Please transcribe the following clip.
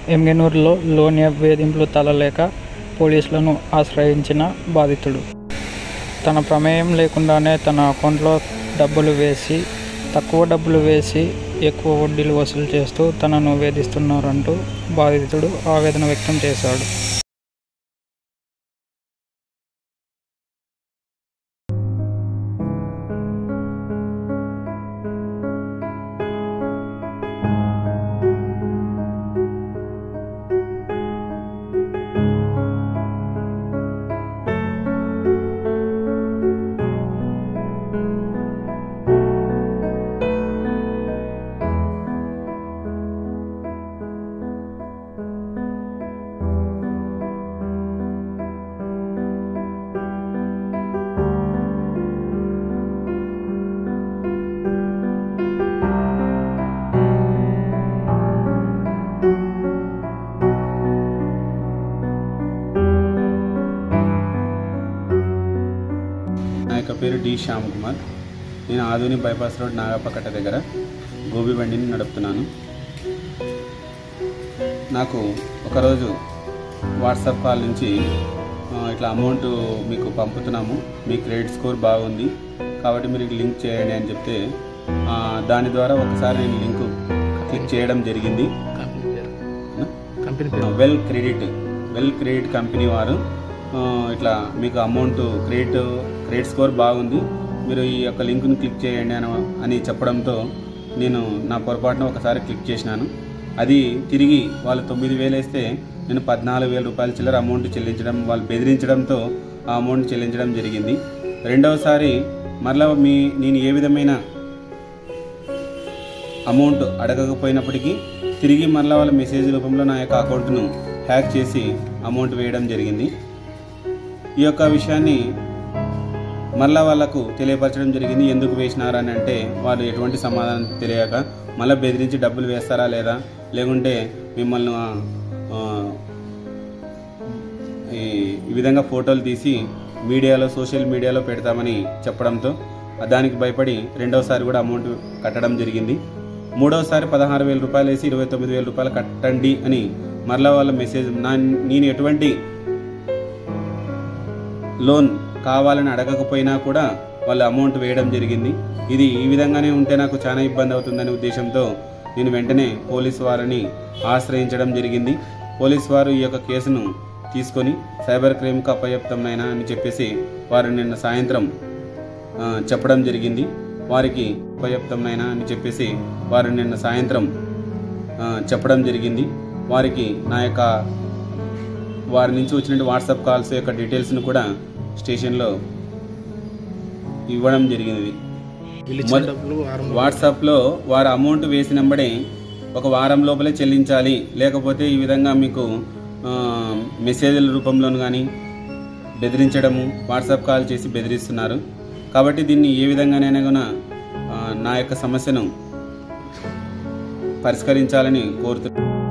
ఎమ్గెనూరులో loan app వేధింపులు తలలేక పోలీసులను ఆశ్రయించిన బాధితుడు తన ప్రమేయం లేకుండానే తన అకౌంట్లో డబ్బులు వేసి తక్కువ డబ్బులు వేసి ఎక్కువ వడ్డీలు వసూలు చేస్తూ తనను వేధిస్తున్నారంటూ బాధితుడు ఆవేదన వ్యక్తం చేశాడు నా యొక్క పేరు డి శ్యామ్ కుమార్ నేను ఆధుని బైపాస్ రోడ్ నాగపకట్ట దగ్గర గోబీ బండిని నడుపుతున్నాను నాకు ఒకరోజు వాట్సాప్ కాల్ నుంచి ఆ, ఇట్లా అమౌంట్ మీకు పంపుతున్నాము మీ క్రెడిట్ స్కోర్ బాగుంది కాబట్టి మీరు లింక్ చేయండి అని చెప్తే ఆ, దాని ద్వారా ఒకసారి నేను లింక్ క్లిక్ చేయడం జరిగింది well credit well credit company వారు ఆ, ఇట్లా మీకు అమౌంట్ క్రెడిట్ క్రెడిట్ స్కోర్ బాగుంది మీరు ఈ యొక్క లింక్ను క్లిక్ చేయండి అని అని చెప్పడంతో నేను నా పొరపాటున ఒకసారి క్లిక్ చేసినాను అది తిరిగి వాళ్ళు తొమ్మిది వేలు వేస్తే నేను పద్నాలుగు వేల రూపాయల చిల్లర అమౌంట్ చెల్లించడం వాళ్ళు బెదిరించడంతో ఆ అమౌంట్ చెల్లించడం జరిగింది రెండవసారి మరలా మీ నేను ఏ విధమైన అమౌంట్ అడగకపోయినప్పటికీ తిరిగి మరలా వాళ్ళ మెసేజ్ రూపంలో నా యొక్క అకౌంట్ను హ్యాక్ చేసి అమౌంట్ వేయడం జరిగింది ఈ యొక్క విషయాన్ని మరలా వాళ్ళకు తెలియపరచడం జరిగింది ఎందుకు వేసినారు అని అంటే వాళ్ళు ఎటువంటి సమాధానం తెలియక మళ్ళీ బెదిరించి డబ్బులు వేస్తారా లేదా లేకుంటే మిమ్మల్ని ఆ, ఆ, ఈ ఈ విధంగా ఫోటోలు తీసి మీడియాలో సోషల్ మీడియాలో పెడతామని చెప్పడంతో దానికి భయపడి రెండవసారి కూడా అమౌంట్ కట్టడం జరిగింది మూడవసారి పదహారు వేల రూపాయలు వేసి ఇరవై తొమ్మిది వేల రూపాయలు కట్టండి అని మరలా వాళ్ళ మెసేజ్ నా నేను ఎటువంటి లోన్ కావాలని అడగకపోయినా కూడా వాళ్ళు అమౌంట్ వేయడం జరిగింది ఇది ఈ విధంగానే ఉంటే నాకు చాలా ఇబ్బంది అవుతుందనే ఉద్దేశంతో నేను వెంటనే పోలీసు వారిని ఆశ్రయించడం జరిగింది పోలీసు వారు ఈ యొక్క కేసును తీసుకొని సైబర్ క్రైమ్కి అప్పచెప్తాంనైనా అని చెప్పేసి వారు నిన్న సాయంత్రం ఆ, చెప్పడం జరిగింది వారికి అప్పచెప్తాంనైనా అని చెప్పేసి వారు నిన్న సాయంత్రం ఆ, చెప్పడం జరిగింది వారికి నా యొక్క వారి నుంచి వచ్చినటువంటి వాట్సాప్ కాల్స్ యొక్క డీటెయిల్స్ను కూడా స్టేషన్లో ఇవ్వడం జరిగింది మొద- వాట్సాప్లో వారు అమౌంట్ వేసినంబడే ఒక వారం లోపలే చెల్లించాలి లేకపోతే ఈ విధంగా మీకు ఆ, మెసేజ్ల రూపంలోను కానీ బెదిరించడము వాట్సాప్ కాల్ చేసి బెదిరిస్తున్నారు కాబట్టి దీన్ని ఏ విధంగానైనా కూడా ఆ, నా యొక్క సమస్యను పరిష్కరించాలని కోరుతున్నాను